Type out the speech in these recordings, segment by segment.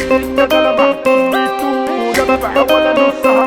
الندلة محكوم بيتوت جبع ولا نصها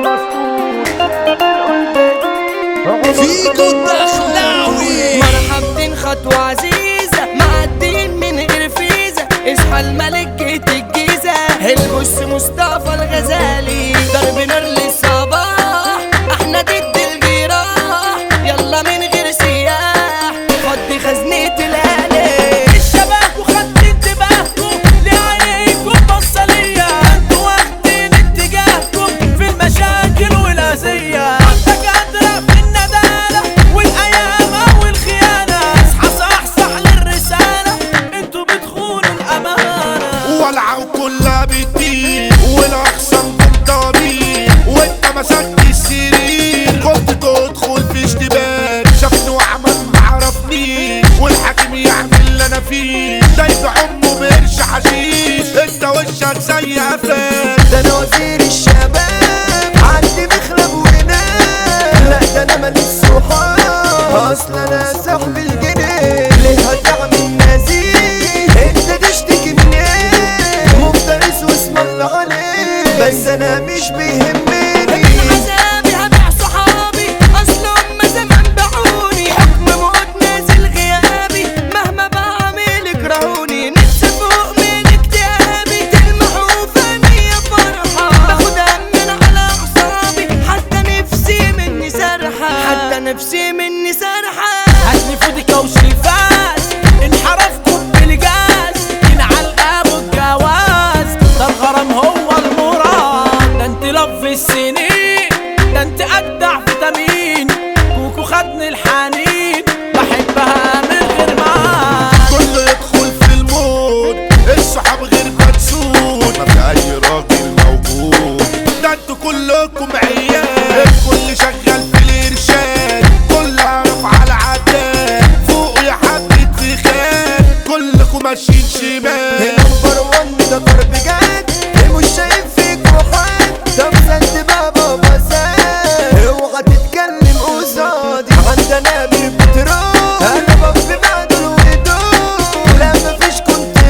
مسكوت فيكو الدخلاوي مرحبتين خطوة عزيزة معدين من غير فيزا اصحى الملك جيت الجيزة البص مصطفى الغزالي ضرب نار للصباح احنا ضد الجراح يلا من غير سياح خد خزنة الآلة الشباب وخدت انتباهكم لعينيكم بصة ليا انتوا واخدين اتجاهكم في المشاكل والأذية عندك قادرة في الندالة والأيام والخيانة اصحى صحصح للرسالة انتوا بتخونوا الأمانة والعو كلها بتطير والاخصام ضرير وانت مسكت السرير كنت تدخل في اشتباك شافني وعمل معرفنيش والحاكم يعمل اللي انا فيه دايب عمه بقرش حشيش انت وشك زي افلام ده انا وزير الشباب عندي مخرب ونام لا ده انا ماليش صحاب اصل انا صاحب الجنيه ليه هتعمل النزيه انت تشتكي من ايه مفترس واسم الله عليه بس انا مش بيهمني عذابي هبيع صحابي اصل هم زمان باعوني حكم موت نازل غيابي مهما بعمل يكرهوني نفسي فوق من اكتئابي تلمحوا فاني يا فرحة باخد من على اعصابي حتى نفسي مني سرحة حتى نفسي مني سرحة هاتني فودكا وشريفاس انحرفكم بالجاز ينعل ابو الجواز ده الغرام هو المراد ده انت لف السنين ده انت اجدع فيتامين كوكو خدني الحنين بحبها من غير ما كله يدخل في المود الصحاب غير مدسود ما في اي راجل موجود ده انتوا كلكم عيال الكل شغال في الارشاد كل عارف على عداد فوق يا حبة رخام كلكم ماشيين شمال نمبر وان ده ضرب جد مش شايف فيك روحان طب سند بابا بسات اوعى تتكلم قصادي عندنا بتروح انا بف بعد الهدوء لا مفيش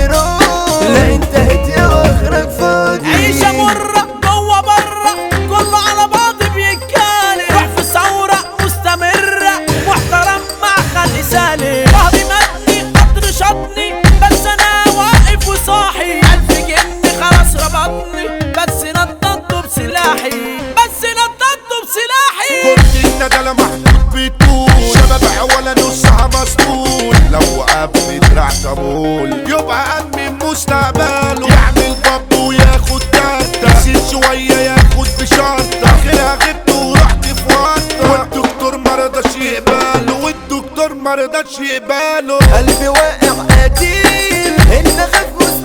كنترول لا انتهت يا واخرك فاضي عيشة مرة جوه برا كله على بعض بيتكالب روح في ثورة مستمرة محترم مع خلق سالم ظهري مدني قدر شطني بس انا واقف وصاحي الف جن خلاص ربطني بس نططته بسلاحي بس نططته بسلاحي كنت الندلة محطوط بطول شباب ولا نصها مسطول لو قبل دراع طبول يبقى أمن مستقبله يعمل باب وياخد تالتة يزيد شوية ياخد بشرطة آخرها غبت ورحت في ورطة والدكتور مرضاش يقبله والدكتور مرضاش يقبله قلبي واقع قتيل ان اخاف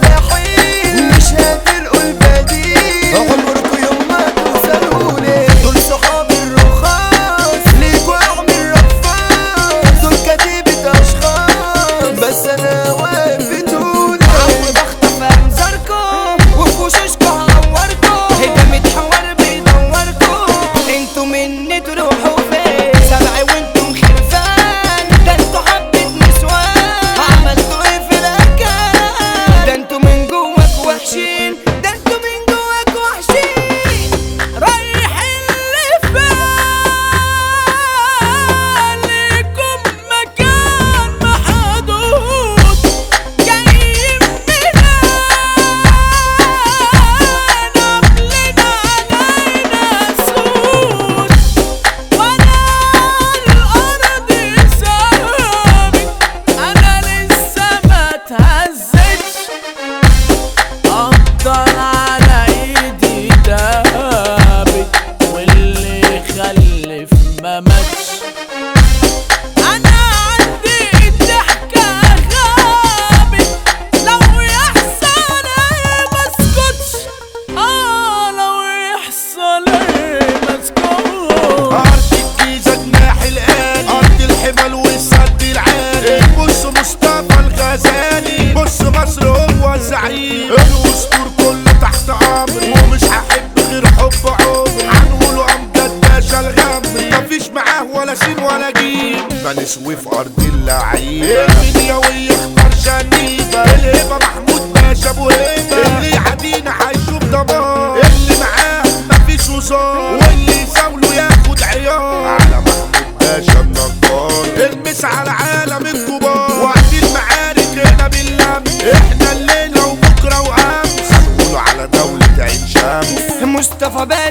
مستحيل مش هتلقوا البديل عمركوا يوم ما توصلولي دول صحابي الرخاص ليكوا اعمل رفاص دول كتيبة اشخاص بس انا واقف بطولي عود اخطف انظاركم وفي وشوشكوا هعوركم هدمت حوار بيدوركم انتوا مني تروحوا فين سبعي وانتم خرفان ده انتوا حبة نسوان عملتوا ايه في الاكل ده انتوا من جواك وحشين ده انتوا من جواك وحشين رايح اللي فالكم مكان محدود جاي مننا قبلنا علينا سود وانا الارض ثابت انا لسه ما اتهزتش افضل على ايدي ثابت واللي خلف ما ماتش انا عندي الضحكة غابت لو يحصل ايه مسكتش اه لو يحصل ايه مسكتش أرض الجيزة جناح الآن أرض الحمل والسد العالي بص مصطفى الغزالي بص مصر هو الزعيم الأسطور كله تحت أمر ومش هحب غير حب عمر هنقوله أمجد باشا الغمري مفيش معاه ولا سين ولا جيم فنسوي في أرض اللعيبة المنيوي اختار شنيبة الهبة محمود باشا أبو هيبة اللي يعدينا حي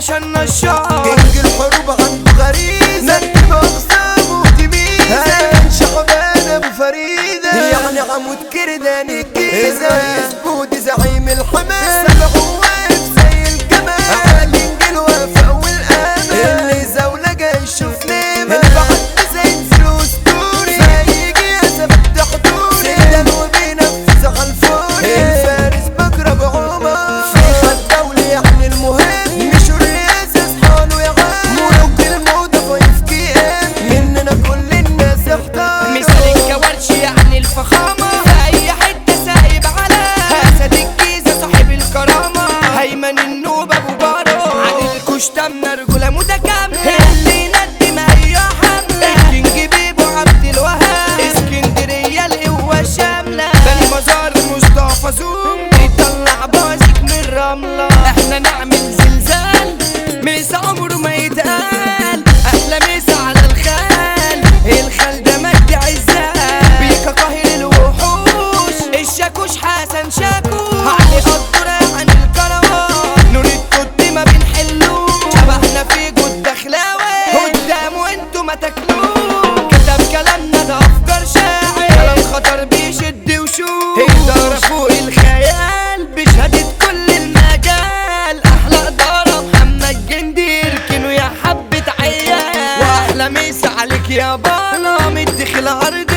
باشا النشار كينج الحروب عنده غريزة نجم أقسام وتميزة هيمن شعبان أبو فريدة يعني عمود كردان الجيزة يسبود زعيم الحماس سمعوا واقف زي الجمال كينج الوفاء والأمان اللي زولة جاي يشوف نيمة البعد زي فلوس دوري فيجي يثبت حضوري سيدان وبينفذ على الفوري الفارس بكرة بعمر في خد دولي يعني المهم مش الرئاسة اصحاله يا عم ملوك الموضة فايف كي ام مننا كل الناس احتار مثال الكوارش يعني الفخامة في أي حتة سايب على أسد الجيزة صاحب الكرامة هيمن النوب أبو بارو عادل الكشتمنا رجولة متكاملة اللي يندم أي حملة الكينج بيبو عبد الوهاب اسكندرية القوة الشاملة بني مزار مصطفى زوم بيطلع بازك من الرملة احنا نعمل زلزال ميس عمره ما يتقال احلى ميس على الخال الخال ده مجد عزال بيكا قاهر الوحوش الشاكوش حسن شاكوش علي قدر عن الكروان نور التوت ما بنحلوش شبهنا في جود دخلاوي قدامه انتوا ما تاكلوش كتب كلامنا ده افكار شاعر كلام خطر بيشد وشوش إدارة فوق الخيال بشهادة كل المجال أحلى إدارة محمد جندي اركنوا يا حبة عيال وأحلى مسا عليك يا بالا مدخل عرض